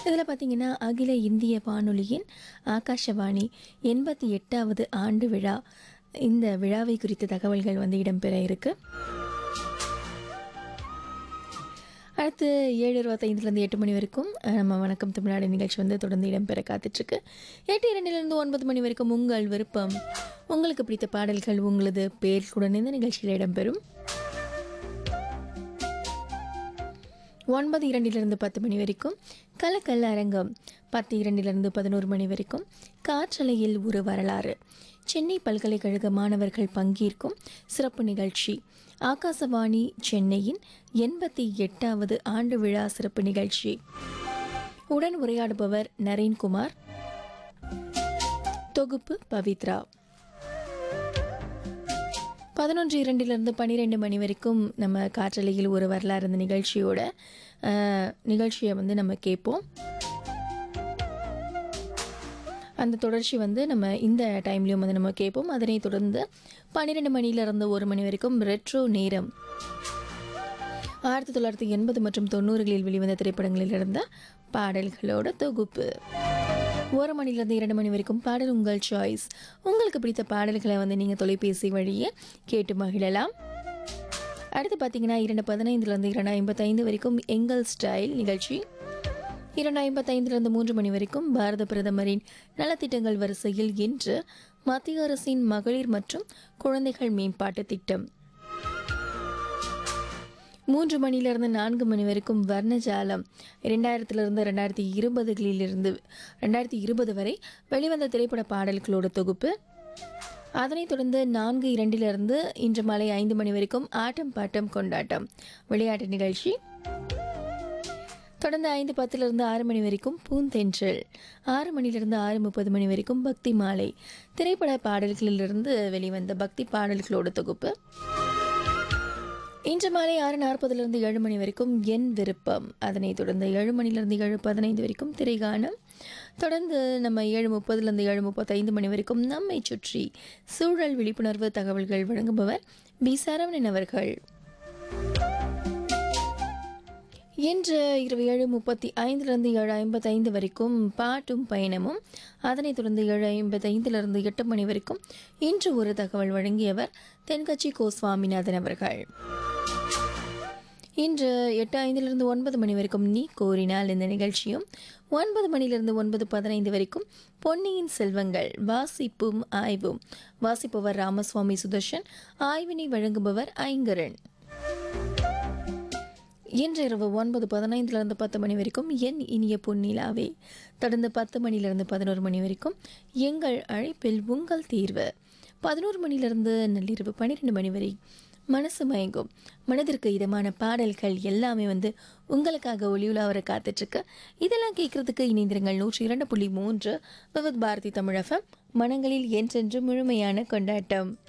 இதில் பார்த்தீங்கன்னா அகில இந்திய வானொலியின் ஆகாஷவாணி எண்பத்தி எட்டாவது ஆண்டு விழா இந்த விழாவை குறித்த தகவல்கள் வந்து இடம்பெற இருக்கு அடுத்து ஏழு இருபத்தைந்துலேருந்து எட்டு மணி வரைக்கும் அஹ், நம்ம வணக்கம் தமிழ்நாடு நிகழ்ச்சி வந்து தொடர்ந்து இடம்பெற காத்துட்ருக்கு எட்டு இரண்டிலிருந்து ஒன்பது மணி வரைக்கும் உங்கள் விருப்பம் உங்களுக்கு பிடித்த பாடல்கள் உங்களது பேர்களுடன் இந்த நிகழ்ச்சியில் இடம்பெறும் ஒன்பது இரண்டிலிருந்து பத்து மணி வரைக்கும் கலக்கல் அரங்கம் பத்து இரண்டிலிருந்து பதினோரு மணி வரைக்கும் காற்றலையில் ஒரு வரலாறு சென்னை பல்கலைக்கழக மாணவர்கள் பங்கேற்கும் சிறப்பு நிகழ்ச்சி ஆகாசவாணி சென்னையின் எண்பத்தி எட்டாவது ஆண்டு விழா சிறப்பு நிகழ்ச்சி உடன் உரையாடுபவர் நரேன்குமார் தொகுப்பு பவித்ரா பதினொன்று இரண்டிலிருந்து பன்னிரெண்டு மணி வரைக்கும் நம்ம காற்றலையில் ஒரு வரலாறு இந்த நிகழ்ச்சியோட அஹ், நிகழ்ச்சியை வந்து நம்ம கேட்போம் அந்த தொடர்ச்சி வந்து நம்ம இந்த டைம்லேயும் வந்து நம்ம கேட்போம் அதனைத் தொடர்ந்து பன்னிரெண்டு மணியிலிருந்து ஒரு மணி வரைக்கும் ரெட்ரோ நேரம் ஆயிரத்தி தொள்ளாயிரத்தி எண்பது மற்றும் தொண்ணூறுகளில் வெளிவந்த திரைப்படங்களில் இருந்த பாடல்களோட தொகுப்பு ஒரு மணிலேருந்து இரண்டு மணி வரைக்கும் பாடல் உங்கள் சாய்ஸ் உங்களுக்கு பிடித்த பாடல்களை வந்து நீங்கள் தொலைபேசி வழியே கேட்டு மகிழலாம் அடுத்து பார்த்தீங்கன்னா இரண்டு பதினைந்துலேருந்து இரண்டு ஐம்பத்தைந்து வரைக்கும் எங்கள் ஸ்டைல் நிகழ்ச்சி இரண்டு ஐம்பத்தைந்துலேருந்து மூன்று மணி வரைக்கும் பாரத பிரதமரின் நலத்திட்டங்கள் வரிசையில் இன்று மத்திய அரசின் மகளிர் மற்றும் குழந்தைகள் மேம்பாட்டு திட்டம் மூன்று மணியிலிருந்து நான்கு மணி வரைக்கும் வர்ணஜாலம் இரண்டாயிரத்திலிருந்து ரெண்டாயிரத்தி இருபதுகளிலிருந்து ரெண்டாயிரத்தி இருபது வரை வெளிவந்த திரைப்பட பாடல்களோட தொகுப்பு அதனைத் தொடர்ந்து நான்கு இரண்டிலிருந்து இன்று மாலை ஐந்து மணி வரைக்கும் ஆட்டம் பாட்டம் கொண்டாட்டம் விளையாட்டு நிகழ்ச்சி தொடர்ந்து ஐந்து பத்திலிருந்து ஆறு மணி வரைக்கும் பூந்தென்றல் ஆறு மணிலிருந்து ஆறு முப்பது மணி வரைக்கும் பக்தி மாலை திரைப்பட பாடல்களிலிருந்து வெளிவந்த பக்தி பாடல்களோட தொகுப்பு இன்று மாலை ஆறு நாற்பதுலேருந்து ஏழு மணி வரைக்கும் என் விருப்பம் அதனைத் தொடர்ந்து ஏழு மணிலேருந்து ஏழு பதினைந்து வரைக்கும் திரைகானம் தொடர்ந்து நம்ம ஏழு முப்பதுலேருந்து ஏழு முப்பத்தைந்து மணி வரைக்கும் நம்மை சுற்றி சூழல் விழிப்புணர்வு தகவல்கள் வழங்குபவர் பி சரவணன் அவர்கள் இன்று இரவு ஏழு முப்பத்தி ஐந்துலேருந்து ஏழு ஐம்பத்தைந்து வரைக்கும் பாட்டும் பயணமும் அதனைத் தொடர்ந்து ஏழு ஐம்பத்தைந்திலிருந்து எட்டு மணி வரைக்கும் இன்று ஒரு தகவல் வழங்கியவர் தென்கட்சி கோ சுவாமிநாதன் அவர்கள் இன்று எட்டு ஐந்திலிருந்து ஒன்பது மணி வரைக்கும் நீ கோரினால் இந்த நிகழ்ச்சியும் ஒன்பது மணிலிருந்து ஒன்பது பதினைந்து வரைக்கும் பொன்னியின் செல்வங்கள் வாசிப்பும் ஆய்வும் வாசிப்பவர் ராமசுவாமி சுதர்ஷன் ஆய்வினை வழங்குபவர் ஐங்கரன் இன்று இரவு ஒன்பது பதினைந்துலேருந்து பத்து மணி வரைக்கும் என் இனிய பொன்னிலாவே தொடர்ந்து பத்து மணிலிருந்து பதினோரு மணி வரைக்கும் எங்கள் அழைப்பில் உங்கள் தீர்வு பதினோரு மணிலிருந்து நள்ளிரவு பன்னிரெண்டு மணி வரை மனசு மயங்கும் மனதிற்கு இதமான பாடல்கள் எல்லாமே வந்து உங்களுக்காக ஒளியுலா வர காத்துட்ருக்கு இதெல்லாம் கேட்கறதுக்கு இணைந்திருங்கள் நூற்றி இரண்டு புள்ளி மூன்று விவித் பாரதி தமிழகம் மனங்களில் என்றென்று முழுமையான கொண்டாட்டம்